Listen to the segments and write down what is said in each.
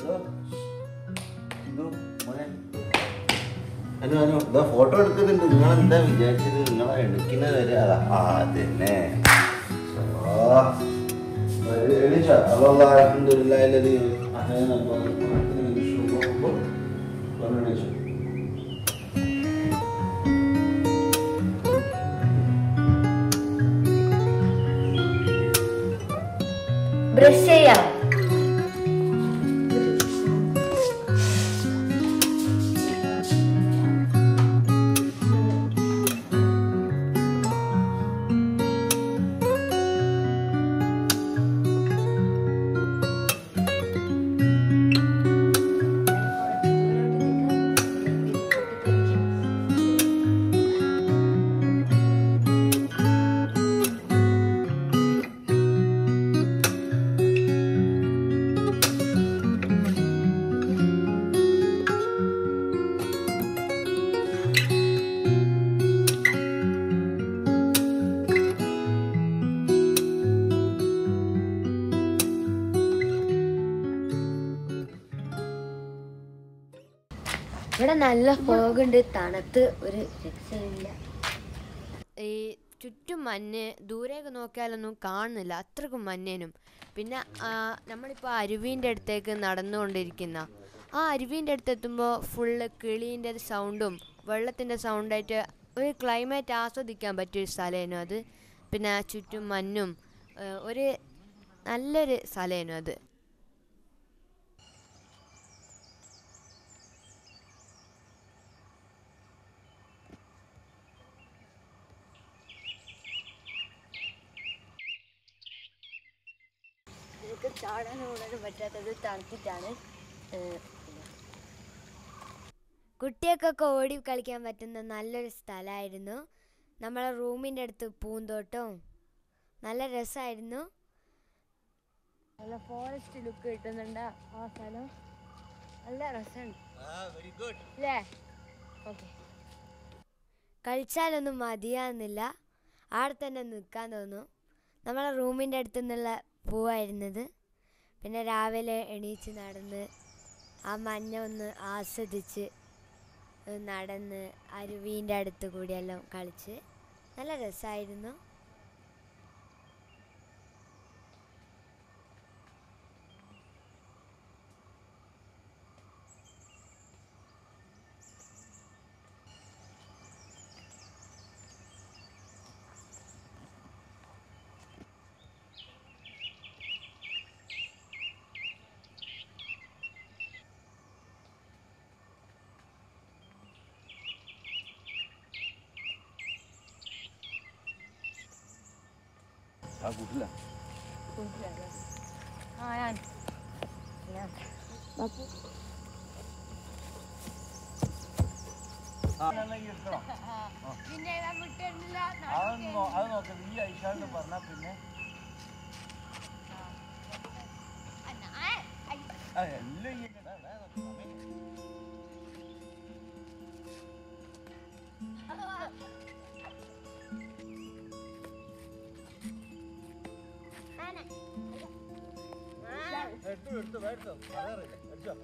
ഇതോ, മോനെ. അനു അനു ഇതാ ഫോട്ടോ എടുക്കുന്നുണ്ട് നിങ്ങൾ എന്താ വിചാരിച്ചത് നിങ്ങളെ എടുക്കുന്നത് വരെ അതാ ആ അതന്നെ എണീച്ചാ അല്ലാ അൽഹംദുലില്ലാഹി അല്ലദീ അഹ്യാനാ ബഅദ മൗതിനാ ഇൻഷാഅല്ലാഹ് പറഞ്ഞു എണീച്ചു ബ്രഷ് ചെയ്യാം ഇവിടെ നല്ല ഫോഗുണ്ട് തണുത്ത് ഒരു രക്ഷയില്ല ഈ ചുറ്റും മഞ്ഞ് ദൂരേക്ക് നോക്കിയാലൊന്നും കാണുന്നില്ല അത്രക്കും മഞ്ഞേനും പിന്നെ ആ, നമ്മളിപ്പോൾ അരുവീൻ്റെ അടുത്തേക്ക് നടന്നുകൊണ്ടിരിക്കുന്ന ആ അരുവീൻ്റെ അടുത്ത് എത്തുമ്പോൾ ഫുള്ള് കിളീൻ്റെ സൗണ്ടും വെള്ളത്തിൻ്റെ സൗണ്ടായിട്ട് ഒരു ക്ലൈമറ്റ് ആസ്വദിക്കാൻ പറ്റിയൊരു സ്ഥലമായിരുന്നു അത് പിന്നെ ചുറ്റും മഞ്ഞും ആ, ഒരു നല്ലൊരു സ്ഥലമായിരുന്നു അത് എനിക്ക് ചാടാനും ഓടാനും പറ്റാത്തത് തണുത്തിട്ടാണ് കുട്ടികൾക്കൊക്കെ ഓടി കളിക്കാൻ പറ്റുന്ന നല്ലൊരു സ്ഥലമായിരുന്നു നമ്മളെ റൂമിൻ്റെ അടുത്ത് പൂന്തോട്ടവും നല്ല രസമായിരുന്നു നല്ല ഫോറസ്റ്റ് ലുക്ക് കിട്ടുന്നുണ്ട് ആ സ്ഥലം നല്ല രസമുണ്ട് അല്ലേ ഓക്കെ കളിച്ചാലൊന്നും മതിയാകുന്നില്ല അവിടെ തന്നെ നിൽക്കാൻ തോന്നും നമ്മളെ റൂമിൻ്റെ അടുത്ത് നിന്നുള്ള പൂവായിരുന്നത് പിന്നെ രാവിലെ എണീച്ച് നടന്ന് ആ മഞ്ഞ ഒന്ന് ആസ്വദിച്ച് ഏ, നടന്ന് അരുവീൻ്റെ അടുത്ത് കൂടിയെല്ലാം കളിച്ച് നല്ല രസമായിരുന്നു ആ കൂട്ടില്ല ആ ഞാൻ ഞാൻ ബാപ്പു അത് നോക്കാം ഈ ഐഷാന്ന് പറഞ്ഞാ പിന്നെ ആ, എല്ലാം ഈ ഇങ്ങനെ, ആ, ആ, സമയം. എടുത്തു എടുത്തു എടുത്തു അതറിയില്ല അടിച്ചോ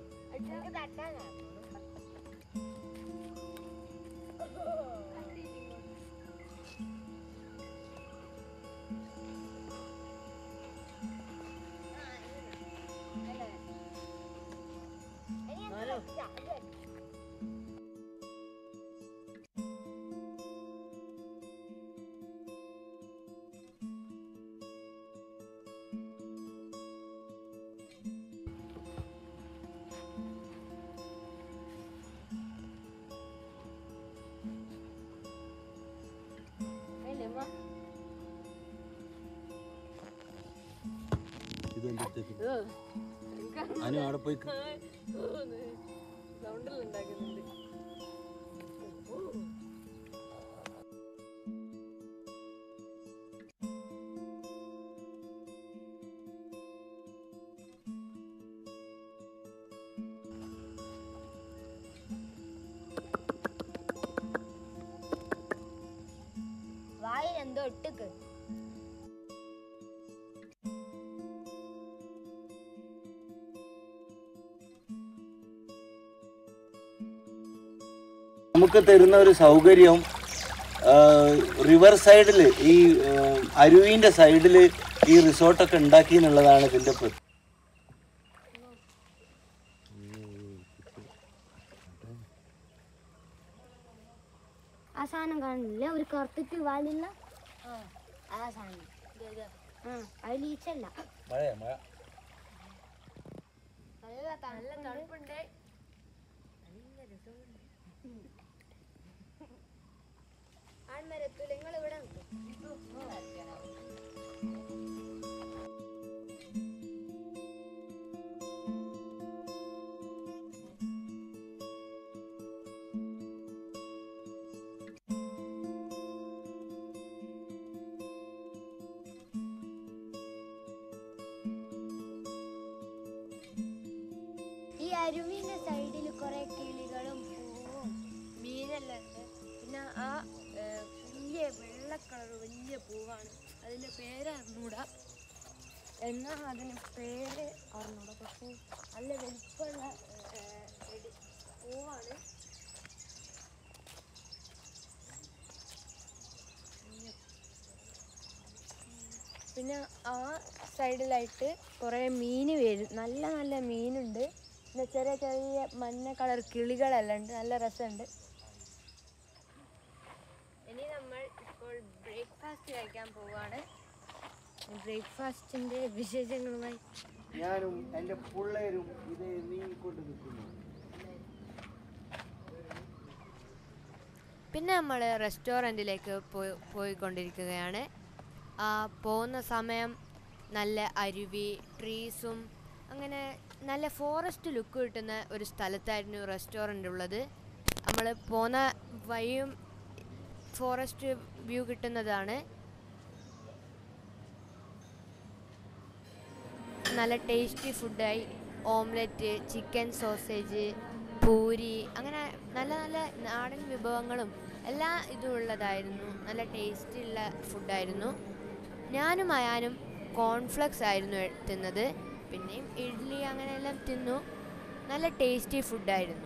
ഇത് എന്റെ അടുത്തേക്ക് അനു അവിടെ പോയി ക- സൗണ്ടിൽ ഉണ്ടാക്കുന്നുണ്ട് വായിൽ എന്തോ ഇട്ടുക്ക് നമുക്ക് തരുന്ന ഒരു സൗകര്യം റിവർ സൈഡിൽ ഈ അരുവിൻ്റെ സൈഡിൽ ഈ റിസോർട്ടൊക്കെ ഉണ്ടാക്കി എന്നുള്ളതാണ് ഇതിൻ്റെ പ്രത്യേകത ആ സാധനം കാണില്ല ഒരു കറുത്തിട്ട് വാലില്ല ആ സാധനം ആ അതിൽ ഈച്ചല്ല മഴയാ മഴ നല്ല തണുപ്പുണ്ട് ഈ അരുവിന്റെ സൈഡിൽ കുറെ കിളികളും പൂവും മീനെല്ലാം ഉണ്ട് പിന്നെ ആ ഏ, വലിയ വെള്ള കളർ വലിയ പൂവാണ് അതിന്റെ പേര് അറിഞ്ഞൂടാ എന്നാ അതിന് പേര് അറിഞ്ഞൂടാ പക്ഷേ നല്ല വലിപ്പമുള്ള ഏ, ചെടി പൂവാണ് പിന്നെ ആ സൈഡിലായിട്ട് കുറേ മീൻ വരും നല്ല നല്ല മീനുണ്ട് പിന്നെ ചെറിയ ചെറിയ മഞ്ഞ കളർ കിളികളെല്ലാം ഉണ്ട് നല്ല രസമുണ്ട് ഇനി നമ്മൾ ഇപ്പോൾ ബ്രേക്ക്ഫാസ്റ്റ് കഴിക്കാൻ പോവുകയാണ് ബ്രേക്ക്ഫാസ്റ്റിൻ്റെ വിശേഷങ്ങളുമായി ഞാനും എൻ്റെ പിള്ളേരും ഇത് നീങ്ങിക്കൊണ്ട് നിൽക്കുന്നു പിന്നെ നമ്മൾ റെസ്റ്റോറൻറ്റിലേക്ക് പോയി പോയിക്കൊണ്ടിരിക്കുകയാണ് ആ, പോകുന്ന സമയം നല്ല അരുവി ട്രീസും അങ്ങനെ നല്ല ഫോറസ്റ്റ് ലുക്ക് കിട്ടുന്ന ഒരു സ്ഥലത്തായിരുന്നു റെസ്റ്റോറൻ്റ് ഉള്ളത് നമ്മൾ പോകുന്ന വഴിയും ഫോറസ്റ്റ് വ്യൂ കിട്ടുന്നതാണ് നല്ല ടേസ്റ്റി ഫുഡായി ഓംലെറ്റ് ചിക്കൻ സോസേജ് പൂരി അങ്ങനെ നല്ല നല്ല നാടൻ വിഭവങ്ങളും എല്ലാ ഇതും ഉള്ളതായിരുന്നു നല്ല ടേസ്റ്റി ഉള്ള ഫുഡായിരുന്നു ഞാനും അയാനും കോൺഫ്ലെക്സ് ആയിരുന്നു തിന്നത് പിന്നെയും ഇഡ്ഡലി അങ്ങനെയെല്ലാം തിന്നു നല്ല ടേസ്റ്റി ഫുഡായിരുന്നു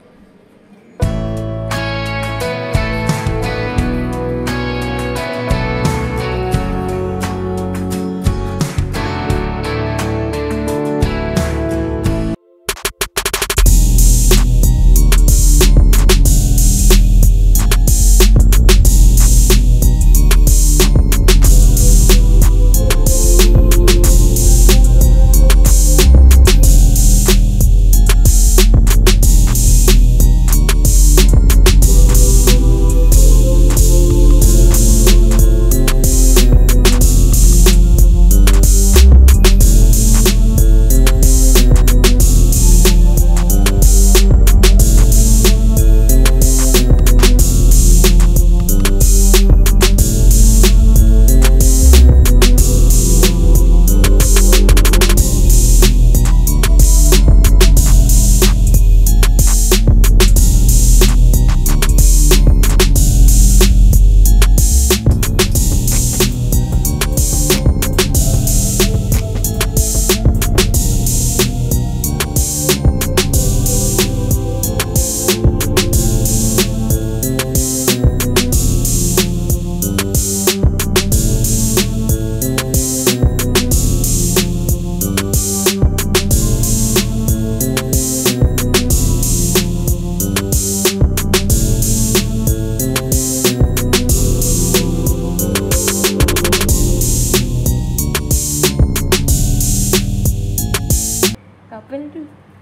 കപ്പൽ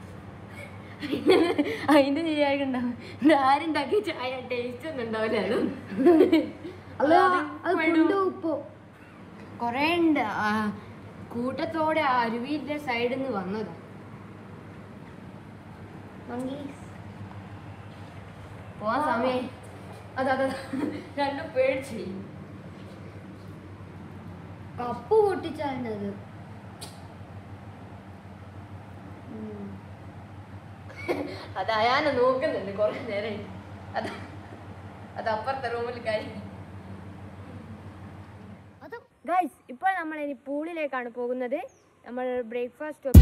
അതിന്റെ ശരിയായിട്ടുണ്ടാവും ആരുണ്ടാക്കിയ ചായ ടേസ്റ്റ് ഒന്നും ഉണ്ടാവില്ല അല്ല അത് കൊണ്ടുപോ കൊറേ ഉണ്ട് ആ, കൂട്ടത്തോടെ ആ അരുവിന്റെ സൈഡിൽ നിന്ന് വന്നതാ മങ്കീസ് പോവാൻ സമയം അതാ അതാ രണ്ടും പേടിച്ച് കപ്പ് പൊട്ടിച്ചാണ്ടത് അത് അയാനെ നോക്കുന്നുണ്ട് കുറെ നേരം അത് അത് അപ്പുറത്തെ റൂമിൽ കാര്യം ഗൈസ് ഇപ്പോൾ നമ്മൾ ഇനി പൂളിലേക്കാണ് പോകുന്നത് നമ്മൾ ബ്രേക്ക്ഫാസ്റ്റ്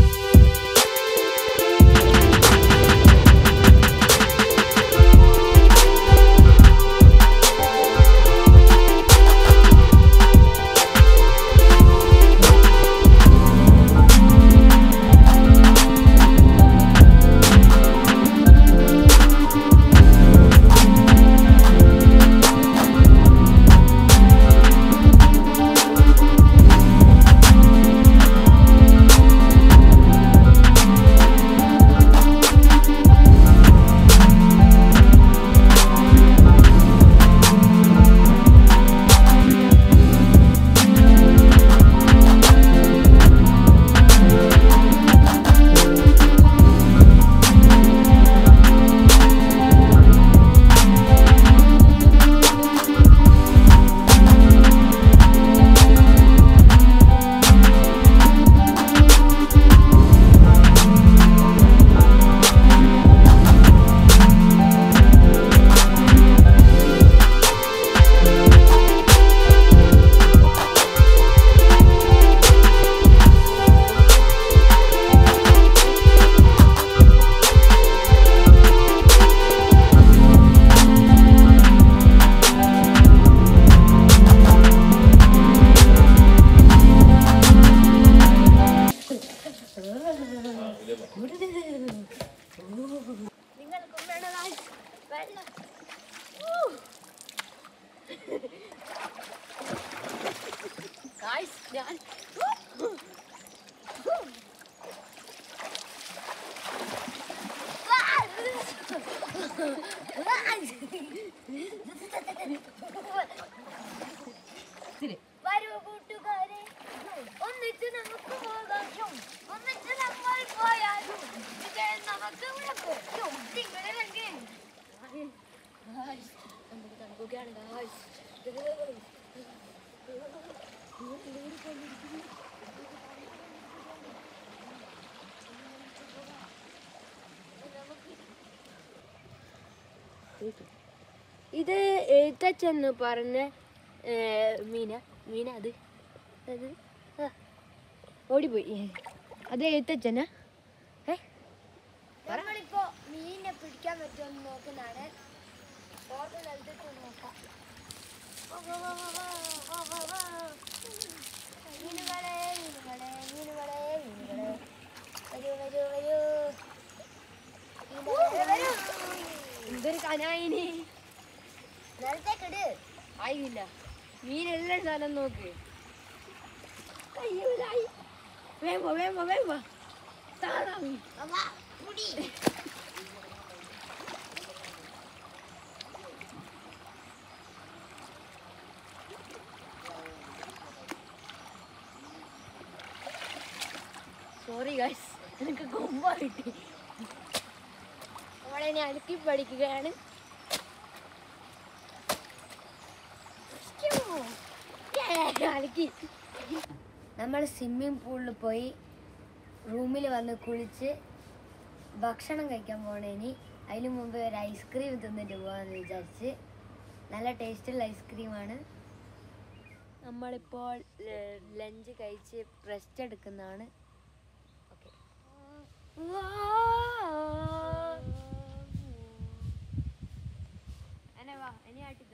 നിങ്ങൾക്കും വേണം guys. വെള്ളം ഗായ്സ് ഞാൻ വരൂ കൂട്ടുകാരെ ഒന്നിച്ച് നമുക്ക് പോകാം ഒന്നിച്ച് നമ്മൾ പോയാലും വിജയം നമുക്ക് ഇവിടെ പറ്റും നിങ്ങളിലെങ്കിൽ നമുക്ക് തണുക്കുകയാണ് ഗായ്സ് ഇത് എഴുത്തച്ഛന്ന് പറഞ്ഞ ഏ, മീന മീന അത് അത് ആ, ഓടിപ്പോയി അത് എഴുത്തച്ഛനാ ഏ നമ്മളിപ്പോ മീനിനെ പിടിക്കാൻ പറ്റുമെന്ന് നോക്കുന്നതാണ് ഫോട്ടോ നൽകിട്ട് നോക്കാം വാ, വാ, വാ, വാ, വാ, വാ, വാ, വാ. മീനുകളെ മീനുകളെ മീനുകളെ മീനുകളെ വരൂ വരൂ വരൂ മീനുകളെ, വരൂ എന്തൊരു കനായിനി നിലത്തേക്കിട് ആയില്ല മീനെല്ലാം സ്ഥലം നോക്ക് വേമ്പോ വേമ്പോ വേമ്പോ താഴാ മീൻ വാ, പുടി സോറി ഗൈസ് എനിക്ക് കൊമ്പ കിട്ടി നമ്മളെ ഇനി അടുക്കി പഠിക്കുകയാണ് അലക്കി നമ്മൾ സ്വിമ്മിംഗ് പൂളിൽ പോയി റൂമിൽ വന്ന് കുളിച്ച് ഭക്ഷണം കഴിക്കാൻ പോകണേ ഇനി അതിന് മുമ്പ് ഒരു ഐസ്ക്രീം തിന്നിട്ട് പോകാമെന്ന് വിചാരിച്ച് നല്ല ടേസ്റ്റുള്ള ഐസ്ക്രീമാണ് നമ്മളിപ്പോൾ ലഞ്ച് കഴിച്ച് റെസ്റ്റ് എടുക്കുന്നതാണ് ഓക്കെ എന്നെ വാ ഇനി ആട്ടിത്ത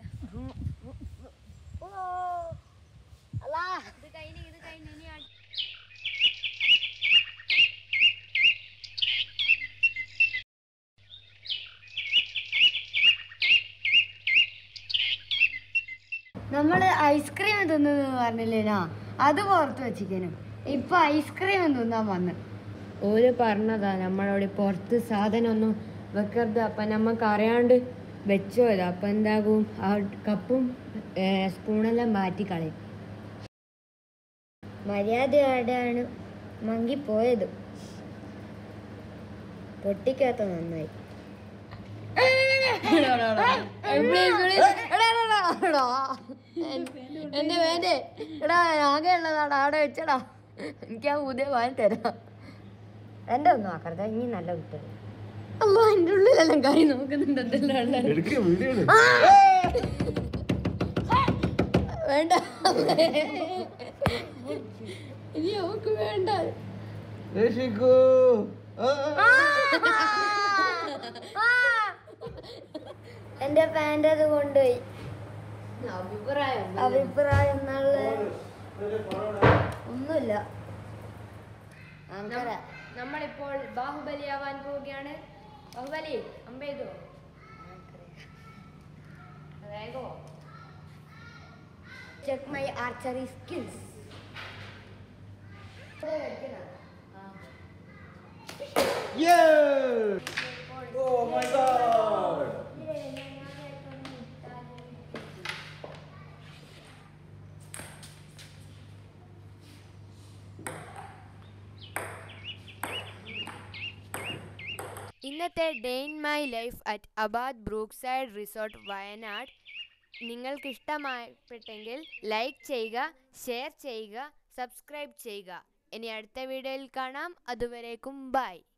അല്ലാ ഇത് കഴിഞ്ഞ് ഇത് കഴിഞ്ഞ് ഇനി ആട്ടി നമ്മൾ ഐസ്ക്രീം തിന്നു പറഞ്ഞില്ലേനാ അത് പുറത്ത് വെച്ചിരിക്കാനും ഇപ്പൊ ഐസ്ക്രീം തിന്നാൻ വന്ന് ഓര് പറഞ്ഞതാ നമ്മളവിടെ പുറത്ത് സാധനം ഒന്നും വെക്കരുത് അപ്പം നമുക്ക് അറിയാണ്ട് വെച്ചോതാ അപ്പം എന്താകും ആ കപ്പും ഏ, സ്പൂണെല്ലാം മാറ്റി കളയും മര്യാദയോടെയാണ് മങ്കി പോയത് പൊട്ടിക്കാത്ത നന്നായി എന്റെ വേണ്ടേ എടാ ആകെ ഉള്ളതാടാ അവിടെ വെച്ചടാ എനിക്ക് ആ ഊതേ വാങ്ങി തരാം എന്റെ ഒന്നും ആക്കരുത് ഇനി നല്ല കിട്ടും അല്ല എന്റെ ഉള്ളിലെല്ലാം കൈ നോക്കുന്നുണ്ട് എന്തെല്ലാം ഉള്ളത്. എടുക്ക് വീഡിയോ വേണ്ട ഇനി അവക്ക് വേണ്ട രക്ഷിക്കൂ ആ, ആ. എന്റെ പാൻ്റ് അത് കൊണ്ടുപോയി അഭിപ്രായം അഭിപ്രായം എന്നുള്ള ഒന്നുമില്ല അങ്കര നമ്മളിപ്പോൾ ബാഹുബലി ആവാൻ പോവുകയാണ് ബാഹുബലി അമ്പ ചെയ്തോ വേഗോ check my archery skills Yeah! Oh my god! ഇന്നത്തെ day in my life at Abad brook side resort Wayanad നിങ്ങൾക്ക് ഇഷ്ടമായിപ്പെട്ടെങ്കിൽ ലൈക്ക് ചെയ്യുക ഷെയർ ചെയ്യുക സബ്സ്ക്രൈബ് ചെയ്യുക ഇനി അടുത്ത വീഡിയോയിൽ കാണാം അതുവരേക്കും ബൈ